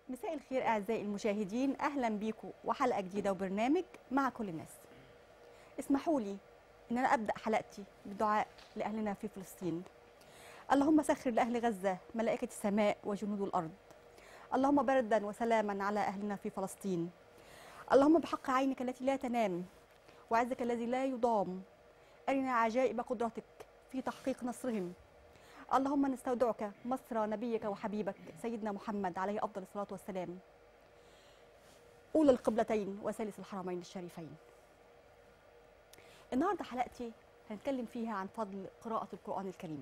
مساء الخير أعزائي المشاهدين أهلا بيكم وحلقة جديدة وبرنامج مع كل الناس اسمحوا لي إن أنا أبدأ حلقتي بالدعاء لأهلنا في فلسطين اللهم سخر لأهل غزة ملائكة السماء وجنود الأرض اللهم بردا وسلاما على أهلنا في فلسطين اللهم بحق عينك التي لا تنام وعزك الذي لا يضام أرنا عجائب قدرتك في تحقيق نصرهم اللهم نستودعك مصر نبيك وحبيبك سيدنا محمد عليه افضل الصلاه والسلام اولى القبلتين وثالث الحرمين الشريفين النهارده حلقتي هنتكلم فيها عن فضل قراءه القران الكريم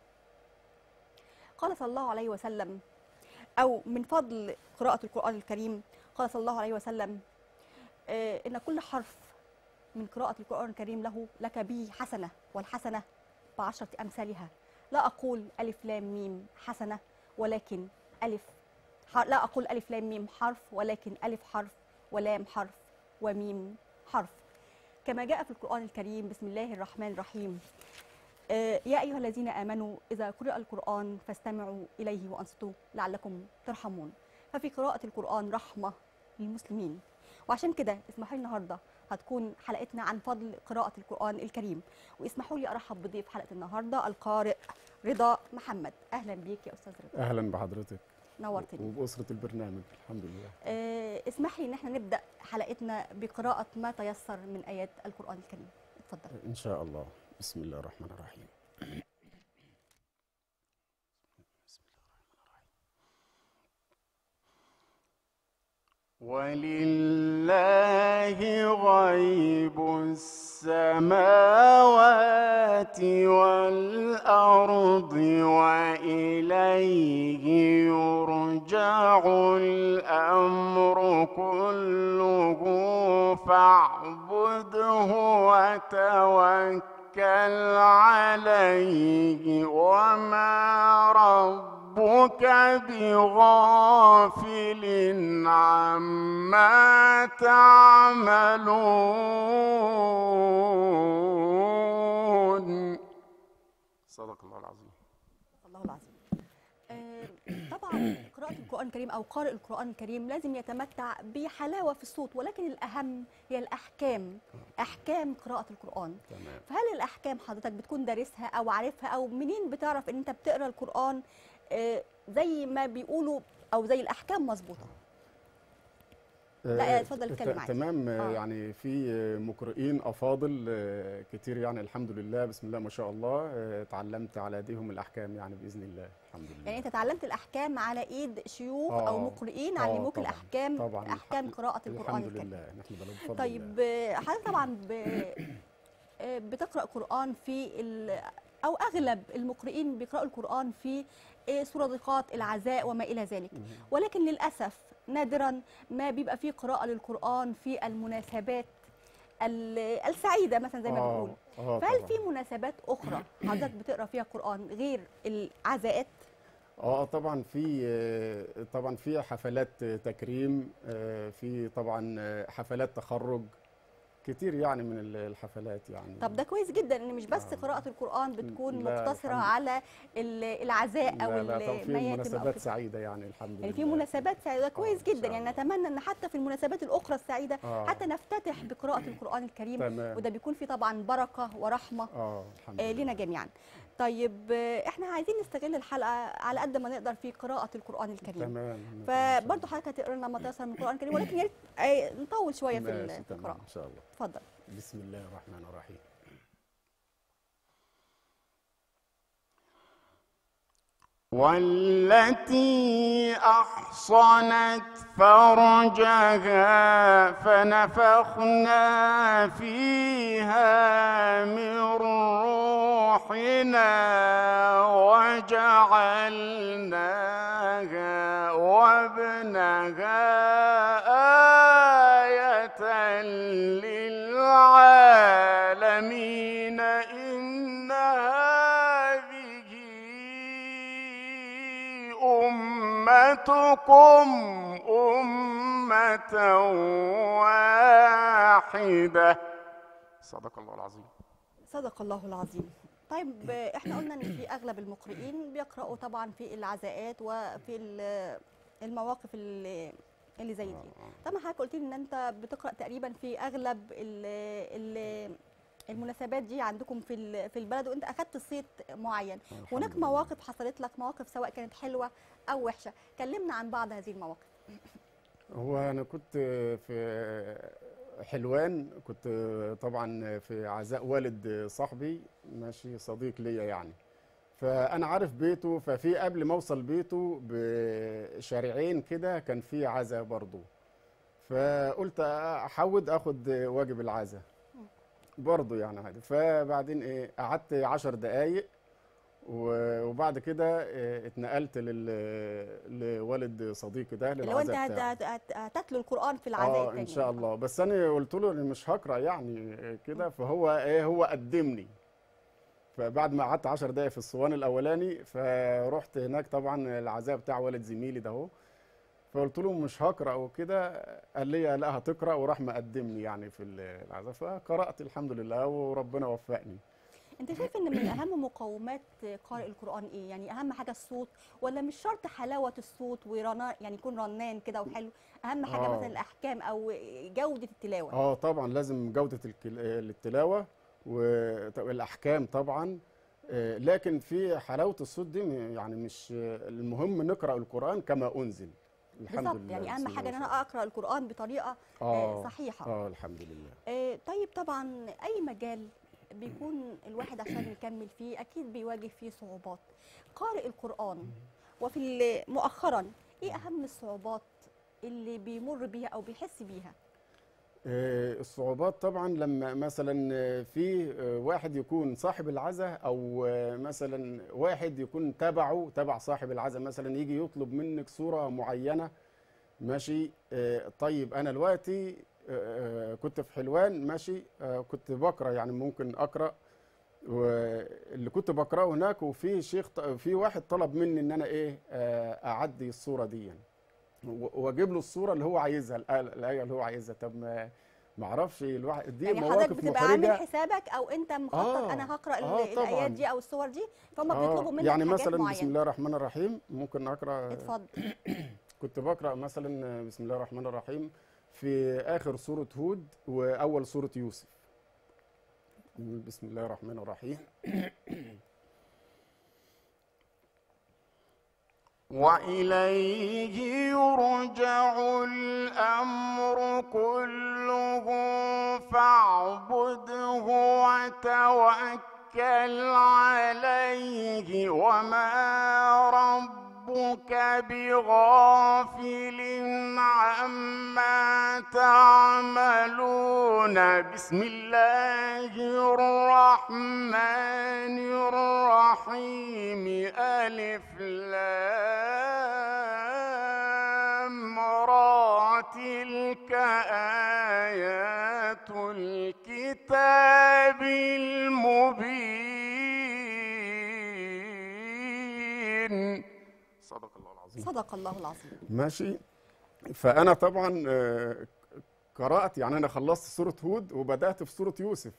قال صلى الله عليه وسلم او من فضل قراءه القران الكريم قال صلى الله عليه وسلم آه، ان كل حرف من قراءه القران الكريم له لك به حسنه والحسنه بعشره امثالها لا أقول ألف لام ميم حسنة ولكن ألف حر... لا أقول ألف لام ميم حرف ولكن ألف حرف ولام حرف وميم حرف كما جاء في القرآن الكريم بسم الله الرحمن الرحيم آه، يا أيها الذين آمنوا إذا قرأ القرآن فاستمعوا إليه وأنصتوا لعلكم ترحمون ففي قراءة القرآن رحمة للمسلمين وعشان كده اسمحوا لي النهارده هتكون حلقتنا عن فضل قراءة القرآن الكريم واسمحوا لي أرحب بضيف حلقة النهارده القارئ رضا محمد أهلا بيك يا أستاذ رضا اهلا بحضرتك نورتني وباسره البرنامج الحمد لله آه، اسمح لي ان احنا نبدا حلقتنا بقراءه ما تيسر من ايات القران الكريم اتفضل ان شاء الله بسم الله الرحمن الرحيم بسم الله الرحمن الرحيم ولله غيب السماوات والأرض وإليه يرجع الأمر كله فاعبده وتوكل عليه وما ربك بغافل عما تعملون صدق الله العظيم الله العظيم آه، طبعا قراءه القران الكريم او قارئ القران الكريم لازم يتمتع بحلاوه في الصوت ولكن الاهم هي الاحكام احكام قراءه القران تمام فهل الاحكام حضرتك بتكون دارسها او عارفها او منين بتعرف ان انت بتقرا القران آه، زي ما بيقولوا او زي الاحكام مظبوطه لا، آه، اتفضل ت- اتكلم معاك. تمام آه، آه. يعني في آه، مقرئين افاضل آه، كتير يعني الحمد لله بسم الله ما شاء الله آه، اتعلمت على ايديهم الاحكام يعني باذن الله الحمد لله يعني انت اتعلمت الاحكام على ايد شيوخ او آه، مقرئين آه، علموك طبعاً، الاحكام طبعا احكام الح- قراءه القران الحمد الكريم لله نحمد الله بفضل الله طيب آه، حضرتك طبعا ب... آه، بتقرا قران في ال... او اغلب المقرئين بيقراوا القران في آه، سورة العزاء وما الى ذلك مهم. ولكن للاسف نادرا ما بيبقى في قراءه للقران في المناسبات ال- السعيده مثلا زي ما آه، بنقول اه فهل طبعاً. في مناسبات اخرى حضرتك بتقرا فيها قران غير العزاءات اه طبعا في آه، طبعا في حفلات آه، تكريم آه، في طبعا آه، حفلات تخرج كتير يعني من ال- الحفلات يعني طب ده كويس جدا ان مش بس آه. قراءه القران بتكون لا، مقتصره الحمد- على ال- العزاء او لا لا طبعا في المياتم او مناسبات كده سعيده يعني الحمد لله يعني في مناسبات سعيده كويس إن شاء جدا يعني الله. نتمنى ان حتى في المناسبات الاخرى السعيده آه. حتى نفتتح بقراءه القران الكريم تمام وده بيكون فيه طبعا بركه ورحمه اه الحمد آه، لله لنا جميعا طيب آه، احنا عايزين نستغل الحلقه على قد ما نقدر في قراءه القران الكريم تمام فبرضه حضرتك هتقرا لنا ما تيسر من القران الكريم ولكن يا ريت آه، نطول شويه في ال- ماشي في تمام القراءه ان شاء الله اتفضل بسم الله الرحمن الرحيم والتي أحصنت فرجها فنفخنا فيها من روحنا وجعلناها وابنها آية للعالمين إن هذه أمتكم أمة واحدة صدق الله العظيم صدق الله العظيم طيب آه، احنا قلنا ان في اغلب المقرئين بيقراوا طبعا في العزاءات وفي ال- المواقف اللي اللي زي دي آه، آه. طبعا حضرتك قلت لي ان انت بتقرا تقريبا في اغلب ال ال المناسبات دي عندكم في ال- في البلد وانت اخدت صيت معين الحمد هناك لله. مواقف حصلت لك مواقف سواء كانت حلوه او وحشه كلمنا عن بعض هذه المواقف هو انا كنت في حلوان كنت طبعا في عزاء والد صاحبي ماشي صديق ليا يعني فانا عارف بيته ففي قبل ما اوصل بيته بشارعين كده كان في عزاء برضه فقلت احود اخد واجب العزاء برضه يعني عادي فبعدين ايه قعدت عشر دقايق و- وبعد كده إيه، اتنقلت لل- لوالد صديقي ده اللي هو انت للعزاء هت- بتاعه هت- هت- هتتلو القران في العزاء اه التاني ان شاء الله بس انا قلت له اني مش هقرا يعني كده فهو ايه هو قدمني فبعد ما قعدت 10 دقايق في الصوان الاولاني فرحت هناك طبعا العزاء بتاع والد زميلي ده اهو فقلت له مش هقرا وكده قال لي لا هتقرا وراح مقدمني يعني في العزاء فقرات الحمد لله وربنا وفقني انت شايف ان من اهم مقومات قارئ القران ايه يعني اهم حاجه الصوت ولا مش شرط حلاوه الصوت ورنا يعني يكون رنان كده وحلو اهم حاجه آه. مثلا الاحكام او جوده التلاوه اه طبعا لازم جودة الكل- التلاوة والأحكام طبعا آه، لكن في حلاوة الصوت دي م- يعني مش آه، المهم نقرأ القرآن كما أنزل الحمد بالظبط لله يعني بسم اهم الله حاجه ان ما شاء انا اقرا القران بطريقه الله. آه، اه صحيحه اه الحمد لله آه، طيب طبعا اي مجال بيكون الواحد عشان يكمل فيه اكيد بيواجه فيه صعوبات قارئ القران وفي ال- مؤخرا ايه اهم الصعوبات اللي بيمر بيها او بيحس بيها آه، الصعوبات طبعا لما مثلا آه، في آه، واحد يكون صاحب العزاء او آه، مثلا واحد يكون تبعه تبع صاحب العزاء مثلا يجي يطلب منك صورة معينة ماشي آه، طيب انا دلوقتي آه، آه، كنت في حلوان ماشي آه، كنت بقرا يعني ممكن اقرا واللي كنت بقراه هناك وفي شيخ ط- في واحد طلب مني ان انا ايه آه، اعدي الصوره دي يعني. و- واجيب له الصوره اللي هو عايزها الآية- الايه اللي هو عايزها طب ما ما اعرفش الواحد دي يعني حضرتك مواقف بتبقى عامل محرجه حسابك او انت مخطط آه، انا هقرا ال- آه، طبعاً. الايات دي او الصور دي فهم آه، بيطلبوا منك يعني حاجات مثلا بسم معينه الله الرحمن الرحيم ممكن اقرا اتفضل كنت بقرا مثلا بسم الله الرحمن الرحيم في اخر سوره هود واول سوره يوسف بسم الله الرحمن الرحيم وإليه يرجع الأمر كله فاعبده وتوكل عليه وما ربك بغافل عما تعملون بسم الله الرحمن الرحيم ألف لام را تلك آيات الكتاب المبين صدق الله العظيم صدق الله العظيم ماشي فانا طبعا آه، قرات يعني انا خلصت سوره هود وبدات في سوره يوسف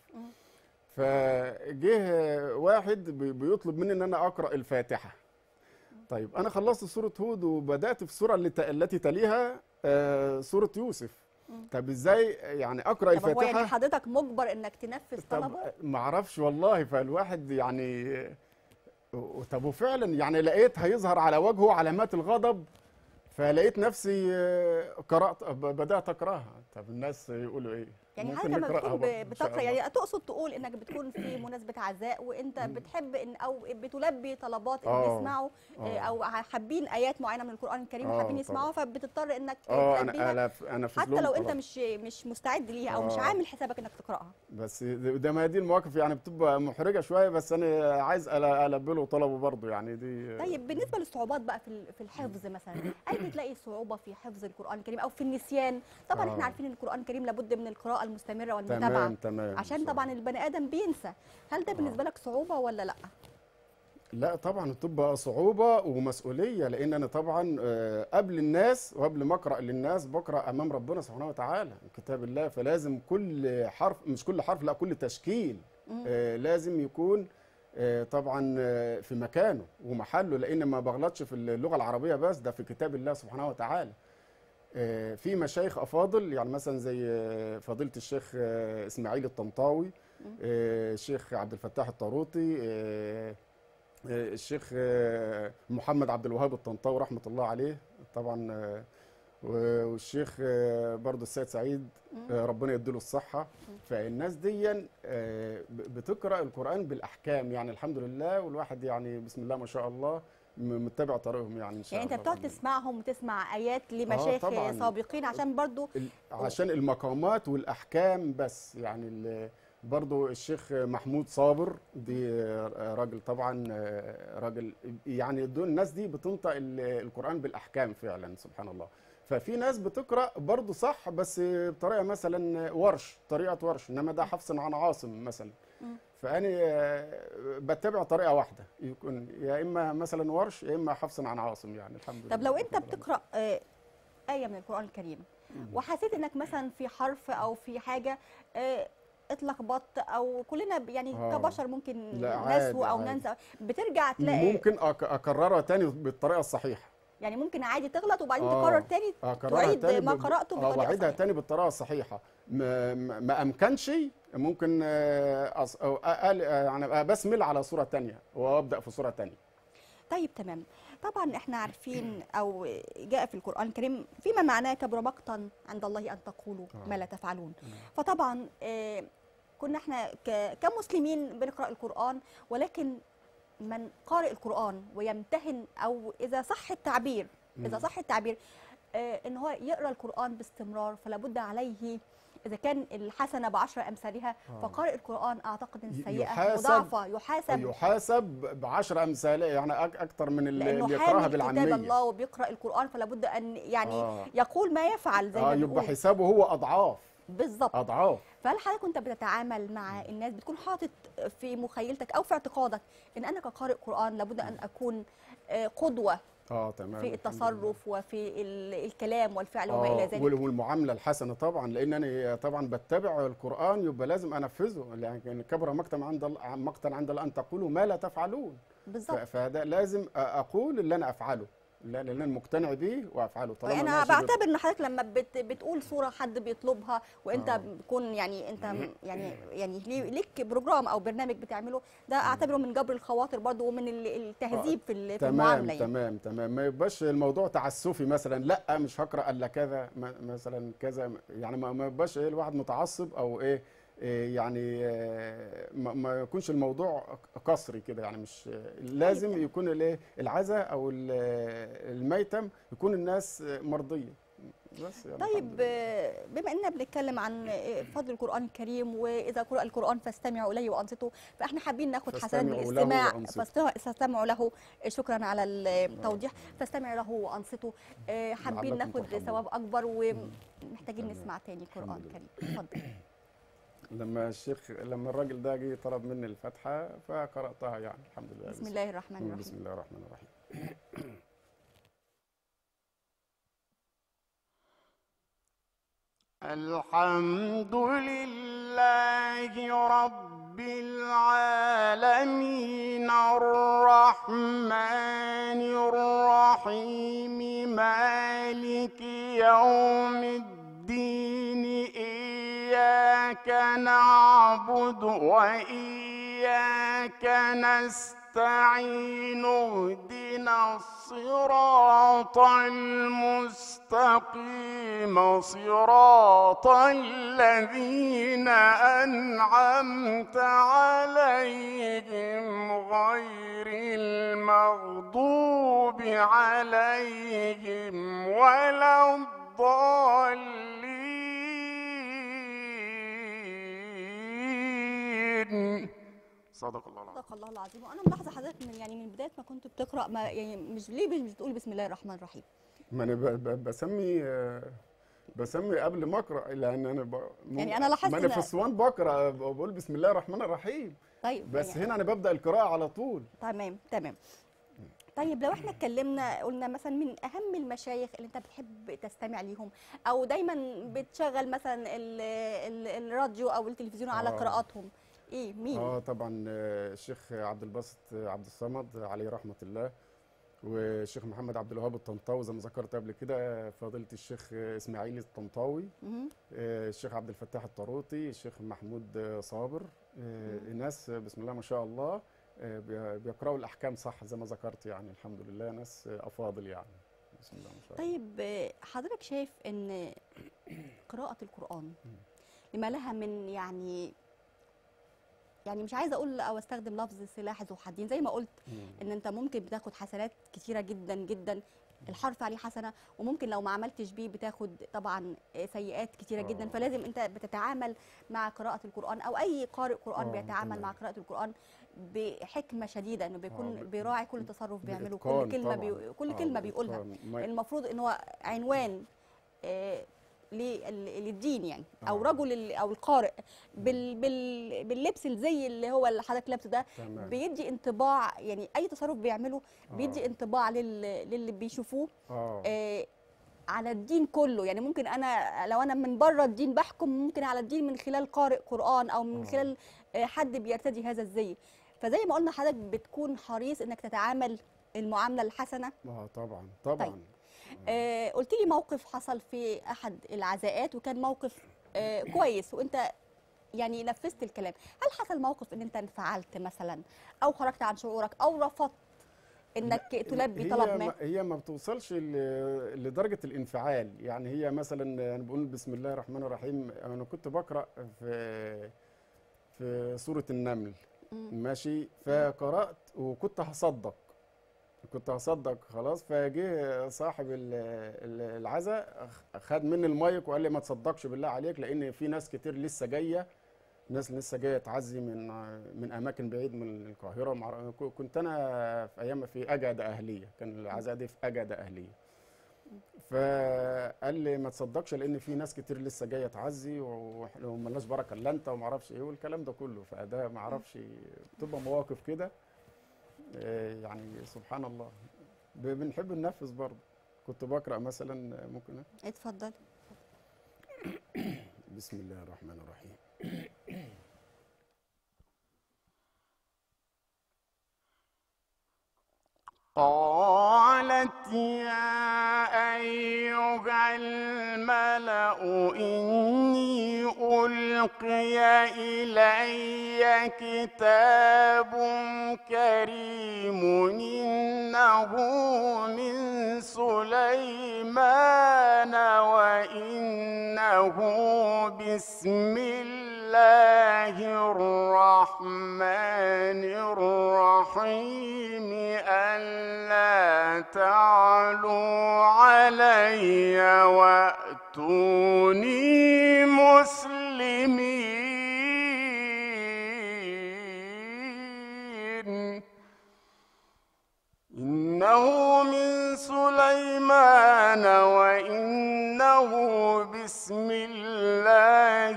فجه واحد بي- بيطلب مني ان انا اقرا الفاتحه طيب انا خلصت سوره هود وبدات في السوره اللي ت- التي تليها آه، سوره يوسف طب ازاي يعني اقرا طب هو يعني الفاتحه حضرتك مجبر انك تنفذ طب طلبه ما اعرفش والله فالواحد يعني و- طب وفعلا يعني لقيت هيظهر على وجهه علامات الغضب فلقيت نفسي آه، قرات ب- بدات اقراها طب الناس يقولوا ايه يعني ممكن حضرتك لما نقرأها بتكون برضه ب- إن شاء بتقرا الله. يعني تقصد تقول انك بتكون في مناسبه عزاء وانت بتحب ان او بتلبي طلبات اللي آه، بيسمعوا آه، آه. او حابين ايات معينه من القران الكريم آه، وحابين طبعاً. يسمعوها فبتضطر انك اه تلبيها انا انا ف- انا في حتى ظلم لو انت طبعاً. مش مش مستعد ليها او مش آه. عامل حسابك انك تقراها بس ده ده ما دي المواقف يعني بتبقى محرجه شويه بس انا عايز أل- البي له طلبه برضه يعني دي طيب بالنسبه للصعوبات بقى في ال- في الحفظ مثلا هل بتلاقي صعوبه في حفظ القران الكريم او في النسيان طبعا آه. احنا عارفين ان القران الكريم لابد من القراءه المستمره والمتابعه تمام تمام عشان صح. طبعا البني ادم بينسى هل ده بالنسبه لك صعوبه ولا لا لا طبعا بتبقى صعوبة ومسؤولية لأن أنا طبعا آه، قبل الناس وقبل ما أقرأ للناس بقرأ أمام ربنا سبحانه وتعالى كتاب الله فلازم كل حرف مش كل حرف لا كل تشكيل مم. آه، لازم يكون آه، طبعا آه، في مكانه ومحله لان ما بغلطش في اللغه العربيه بس ده في كتاب الله سبحانه وتعالى آه، في مشايخ افاضل يعني مثلا زي آه، فضيله الشيخ آه، اسماعيل الطنطاوي آه، الشيخ عبد الفتاح الطاروطي آه، آه، الشيخ آه، محمد عبد الوهاب الطنطاوي رحمه الله عليه طبعا آه، و- والشيخ آه، برضه السيد سعيد آه، ربنا يديله الصحه فالناس دي آه، ب- بتقرا القران بالاحكام يعني الحمد لله والواحد يعني بسم الله ما شاء الله م- متبع طريقهم يعني ان شاء يعني انت الله بتقعد بإذن الله. تسمعهم وتسمع ايات لمشايخ طبعاً. سابقين عشان برضو ال- عشان المقامات والاحكام بس يعني ال- برضو الشيخ محمود صابر دي آه، راجل طبعا آه، راجل يعني دول الناس دي بتنطق ال- القران بالاحكام فعلا سبحان الله ففي ناس بتقرا برضو صح بس بطريقه مثلا ورش طريقه ورش انما ده حفص عن عاصم مثلا مم. فانا آه، بتبع طريقه واحده يكون يا اما مثلا ورش يا اما حفص عن عاصم يعني الحمد لله طب لو انت رب العالمين. بتقرا آه، ايه من القران الكريم وحسيت انك مثلا في حرف او في حاجه آه، اتلخبطت او كلنا ب- يعني آه. كبشر ممكن لا، نسهو عادي، او عادي. ننسى بترجع تلاقي ممكن أك- اكررها تاني بالطريقه الصحيحه يعني ممكن عادي تغلط وبعدين آه. تكرر تاني اكررها تعيد تاني ما ب- قرأته آه، بطريقة واعيدها صحيحة. تاني بالطريقه الصحيحه ما, ما ما امكنش ممكن آه، أص- أو أقل آه، يعني بسمل على صوره تانية وابدا في صوره تانية طيب تمام طبعا احنا عارفين او جاء في القران الكريم فيما معناه كبر مقتا عند الله ان تقولوا ما لا تفعلون فطبعا آه، كنا احنا ك- كمسلمين بنقرا القران ولكن من قارئ القران ويمتهن او اذا صح التعبير اذا صح التعبير آه، ان هو يقرا القران باستمرار فلا بد عليه اذا كان الحسنه بعشر امثالها فقارئ القران اعتقد ان ي- السيئه يحاسب- مضاعفه يحاسب يحاسب بعشر امثال يعني أك- اكتر من اللي لانه اللي حامل يقراها كتاب بالعاميه الله وبيقرا القران فلا بد ان يعني آه. يقول ما يفعل زي اه ما يبقى بنقول حسابه هو اضعاف بالظبط اضعاف فهل حضرتك كنت بتتعامل مع الناس بتكون حاطط في مخيلتك او في اعتقادك ان انا كقارئ قران لابد ان اكون آه، قدوه اه تمام في الحمد لله. التصرف وفي ال- الكلام والفعل وما الى آه، ذلك وال- والمعامله الحسنه طبعا لان انا طبعا بتبع القران يبقى لازم انفذه لان كبر مقتا عند ال- مقتا عند الله ان تقولوا ما لا تفعلون ف- بالظبط فده لازم أ- اقول اللي انا افعله لان انا مقتنع بيه وافعله طالما انا ماشي بعتبر ان حضرتك لما بت بتقول صوره حد بيطلبها وانت آه. بتكون يعني انت يعني يعني ليه- ليك بروجرام او برنامج بتعمله ده اعتبره من جبر الخواطر برضه ومن ال- التهذيب في ال- في تمام المعامله يعني تمام تمام ما يبقاش الموضوع تعسفي مثلا لا مش هقرا الا كذا م- مثلا كذا يعني ما ما يبقاش ايه الواحد متعصب او ايه إيه يعني آه، ما ما يكونش الموضوع قصري كده يعني مش لازم تمام. يكون الايه العزاء او ال- الميتم يكون الناس مرضيه بس يعني الحمد طيب لله. آه، بما اننا بنتكلم عن آه، فضل القران الكريم واذا قرأ القران فاستمعوا اليه وانصتوا فاحنا حابين ناخد حسنات فاستمعوا له الاستماع وأنصتوا. فاستمع- فاستمعوا له شكرا على التوضيح فاستمعوا له وانصتوا آه، حابين لعلكم ناخد ترحمون. ثواب اكبر ومحتاجين تمام. نسمع تاني قران الحمد لله. كريم اتفضل لما الشيخ لما الراجل ده جه طلب مني الفاتحه فقراتها يعني الحمد لله بسم الله الرحمن بسم الرحيم الله الرحمن الرحيم الحمد لله رب العالمين الرحمن الرحيم مالك يوم الدين إياك نعبد وإياك نستعين اهدنا الصراط المستقيم صراط الذين أنعمت عليهم غير المغضوب عليهم ولا الضالين صدق الله العظيم صدق الله العظيم وانا ملاحظه حضرتك من يعني من بدايه ما كنت بتقرا ما يعني مش ليه مش بتقول بسم الله الرحمن الرحيم ما انا ب- ب- بسمي آه، بسمي قبل ما اقرا لان انا ب... يعني أنا لاحظت ما انا إن- في الصوان بقرا بقول بسم الله الرحمن الرحيم طيب بس يعني هنا انا ببدا القراءه على طول تمام تمام طيب لو احنا اتكلمنا قلنا مثلا من اهم المشايخ اللي انت بتحب تستمع ليهم او دايما بتشغل مثلا ال ال الراديو او التلفزيون على آه. قراءاتهم ايه مين اه طبعا آه، الشيخ عبد الباسط عبد الصمد عليه رحمه الله والشيخ محمد عبد الوهاب الطنطاوي زي ما ذكرت قبل كده فضيله الشيخ اسماعيل الطنطاوي مهم. آه، الشيخ عبد الفتاح الطروطي الشيخ محمود آه، صابر آه، مم. ناس آه، بسم الله ما شاء الله آه، بي- بيقرأوا الأحكام صح زي ما ذكرت يعني الحمد لله ناس آه، أفاضل يعني بسم الله ما شاء الله طيب آه، حضرتك شايف ان قراءة القرآن لما لها من يعني يعني مش عايزه اقول او استخدم لفظ سلاح ذو حدين زي ما قلت مم. ان انت ممكن بتاخد حسنات كتيره جدا جدا الحرف عليه حسنه وممكن لو ما عملتش بيه بتاخد طبعا سيئات كتيره جدا آه. فلازم انت بتتعامل مع قراءه القران او اي قارئ قران آه، بيتعامل تمام. مع قراءه القران بحكمه شديده انه بيكون ب- بيراعي كل تصرف بيعمله كل بإتقان كلمه طبعاً. بي... كل آه، كلمه بيقولها بإتقان. ما- المفروض ان هو عنوان آه، لل- للدين يعني او آه. رجل ال- او القارئ بال بال باللبس الزي اللي هو اللي حضرتك لابسه ده تمام بيدي انطباع يعني اي تصرف بيعمله بيدي آه. انطباع لل للي بيشوفوه اه آه على الدين كله يعني ممكن انا لو انا من بره الدين بحكم ممكن على الدين من خلال قارئ قران او من آه. خلال آه، حد بيرتدي هذا الزي فزي ما قلنا حضرتك بتكون حريص انك تتعامل المعامله الحسنه اه طبعا طبعا آه قلت لي موقف حصل في احد العزاءات وكان موقف آه كويس وانت يعني نفذت الكلام هل حصل موقف ان انت انفعلت مثلا او خرجت عن شعورك او رفضت انك تلبي هي طلب ما ما هي ما بتوصلش ل- لدرجه الانفعال يعني هي مثلا انا بقول بسم الله الرحمن الرحيم انا كنت بقرا في في سوره النمل مم. ماشي فقرات وكنت هصدق كنت هصدق خلاص فجه صاحب ال- ال- العزاء خد مني المايك وقال لي ما تصدقش بالله عليك لان في ناس كتير لسه جايه ناس لسه جايه تعزي من من اماكن بعيد من القاهره ومع- كنت انا في ايام في اجده اهليه كان العزاء دي في اجده اهليه فقال لي ما تصدقش لان في ناس كتير لسه جايه تعزي وإحنا وملناش بركه الا انت وما اعرفش ايه والكلام ده كله فده ما اعرفش بتبقى مواقف كده آه، يعني سبحان الله ب- بنحب ننفذ برضه كنت بقرا مثلا ممكن اتفضل بسم الله الرحمن الرحيم قالت يا أيها الملأ إني ألقي إلي كتاب كريم إنه من سليمان وإنه بسم الله الرحمن الرحيم ألا تعلوا علي وأتوني مسلمين إنه من سليمان وإنه بسم الله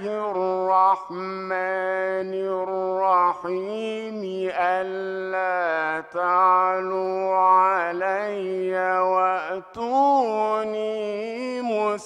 الرحمن الرحيم ألا تعلوا علي وأتوني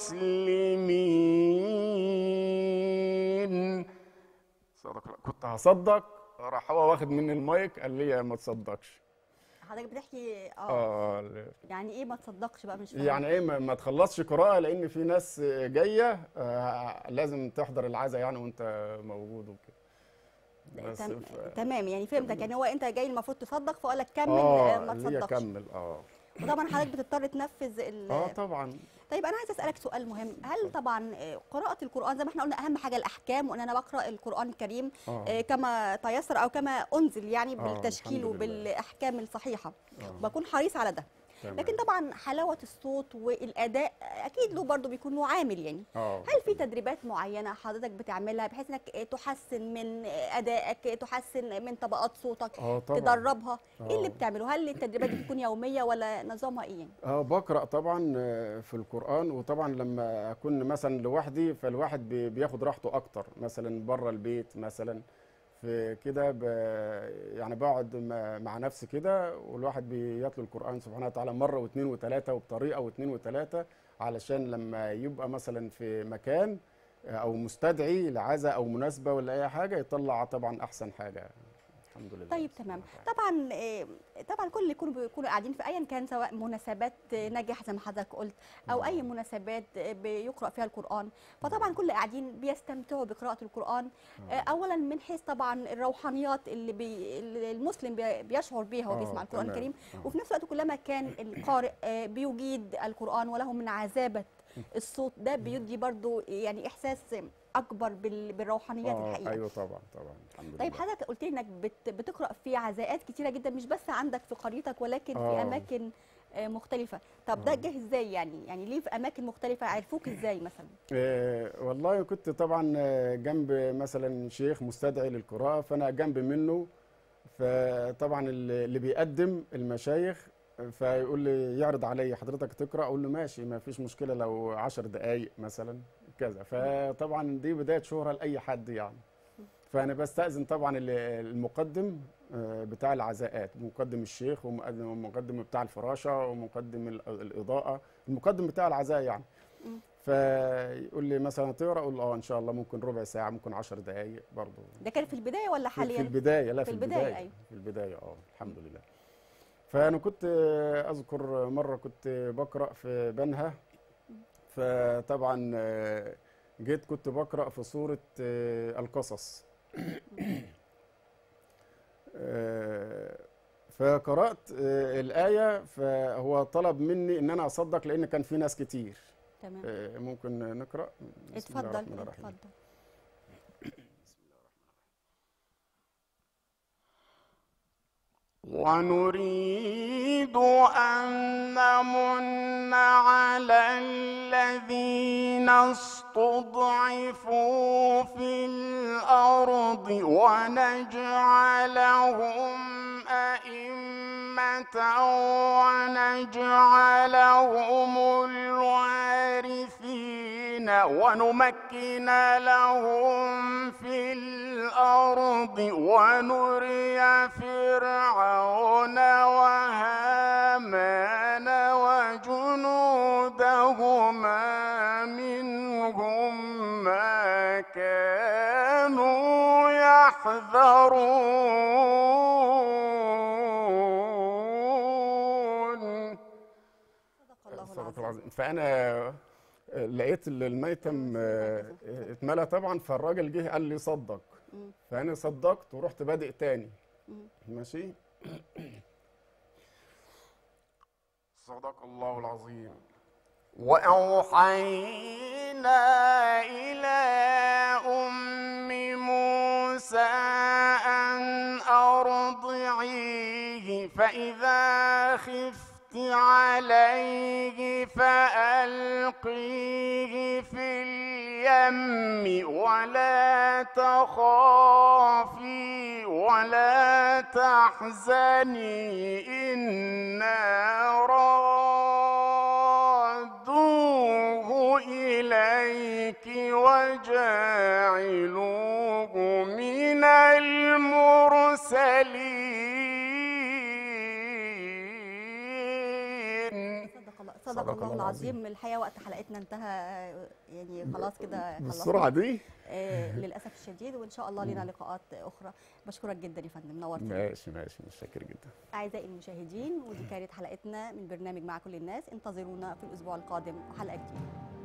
مسلمين صدق الله. كنت هصدق راح هو واخد مني المايك قال لي ما تصدقش حضرتك بتحكي اه اه ل- يعني ايه ما تصدقش بقى مش فاهمة. يعني ايه ما, ما تخلصش قراءه لان في ناس جايه آه لازم تحضر العزاء يعني وانت موجود وكده بس تم... ف- تمام يعني فهمتك يعني هو انت جاي المفروض تصدق فقال لك كمل اه آه ما اللي هي تصدقش كمل اه وطبعا حضرتك بتضطر تنفذ ال... اه طبعا طيب انا عايزه اسالك سؤال مهم هل طبعا آه، قراءه القران زي ما احنا قلنا اهم حاجه الاحكام وان انا بقرا القران الكريم اه آه، كما تيسر او كما انزل يعني آه، بالتشكيل الحمد لله. وبالاحكام الصحيحه آه. بكون حريص على ده تمام. لكن طبعا حلاوه الصوت والاداء اكيد له برضه بيكون له عامل يعني اه هل في تدريبات معينه حضرتك بتعملها بحيث انك تحسن من ادائك تحسن من طبقات صوتك اه طبعا تدربها ايه اللي آه. بتعمله هل التدريبات دي بتكون يوميه ولا نظامها ايه يعني؟ اه بقرا طبعا آه، في القران وطبعا لما اكون مثلا لوحدي فالواحد بي- بياخد راحته اكتر مثلا بره البيت مثلا في كده ب... يعني بقعد م- مع نفسي كده والواحد بيتلو القران سبحانه وتعالى مره واثنين وثلاثه وبطريقه واثنين وثلاثه علشان لما يبقى مثلا في مكان او مستدعي لعزاء او مناسبه ولا اي حاجه يطلع طبعا احسن حاجه الحمد لله طيب تمام طبعا آه، طبعا كل اللي يكونوا بيكونوا قاعدين في ايا كان سواء مناسبات آه، نجاح زي ما حضرتك قلت او اي مناسبات آه، بيقرا فيها القران فطبعا كل قاعدين بيستمتعوا بقراءه القران آه، اولا من حيث طبعا الروحانيات اللي, بي اللي المسلم بي- بيشعر بيها وهو آه، بيسمع القران تمام. الكريم آه. وفي نفس الوقت كلما كان القارئ آه، بيجيد القران وله من عذابه الصوت ده بيدي برضو يعني احساس اكبر بال- بالروحانيات آه، الحقيقه ايوه طبعا طبعا الحمد طيب لله حضرتك قلت لي انك بت بتقرا في عزاءات كتيره جدا مش بس عندك في قريتك ولكن في آه. اماكن آه، مختلفه طب ده آه. جه ازاي يعني يعني ليه في اماكن مختلفه عرفوك ازاي مثلا آه، والله كنت طبعا آه، جنب مثلا شيخ مستدعي للقراءة فأنا جنب منه فطبعا اللي اللي بيقدم المشايخ فيقول لي يعرض علي حضرتك تقرأ أقول له ماشي ما فيش مشكلة لو عشر دقايق مثلا كذا فطبعا دي بداية شهرة لأي حد يعني فأنا بستأذن طبعا ال- المقدم آه، بتاع العزاءات مقدم الشيخ ومقدم ومقدم بتاع الفراشة ومقدم ال- الإضاءة المقدم بتاع العزاء يعني فيقول لي مثلا تقرا اقول له اه ان شاء الله ممكن ربع ساعه ممكن 10 دقائق برضه ده كان في البدايه ولا في, حاليا في البدايه لا في في, البداية، البدايه, أيوة. في البدايه اه الحمد لله فانا كنت آه، اذكر مره كنت بقرا في بنها فطبعا آه، جيت كنت بقرا في سوره آه، القصص آه، فقرات آه، الايه فهو طلب مني ان انا اصدق لان كان في ناس كتير تمام آه، ممكن نقرا بسم الله اتفضل الرحمن الرحيم. اتفضل ونريد أن نمن على الذين استضعفوا في الأرض ونجعلهم أئمة ونجعلهم الوارثين ونمكن لهم في الأرض ونري فرعون وهامان وجنودهما منهم ما كانوا يحذرون صدق الله صدق الله العظيم العظيم فانا لقيت ال- الميتم آه، اتملى طبعا فالراجل جه قال لي صدق مم. فانا صدقت ورحت بادئ تاني مم. ماشي صدق الله العظيم وأوحينا إلى أم موسى أن أرضعيه فإذا خفت عليه فألقيه في اليم ولا تخافي ولا تحزني إنا رادوه إليك وجاعلوه من المرسلين صدق الله صدق صدق الله الله العظيم الحقيقه وقت حلقتنا انتهى يعني خلاص كده خلصنا. بالسرعه دي آه للاسف الشديد وان شاء الله لنا لقاءات اخرى بشكرك جدا يا فندم نورتنا ماشي ماشي متشكر جدا اعزائي المشاهدين ودي كانت حلقتنا من برنامج مع كل الناس انتظرونا في الاسبوع القادم وحلقه جديده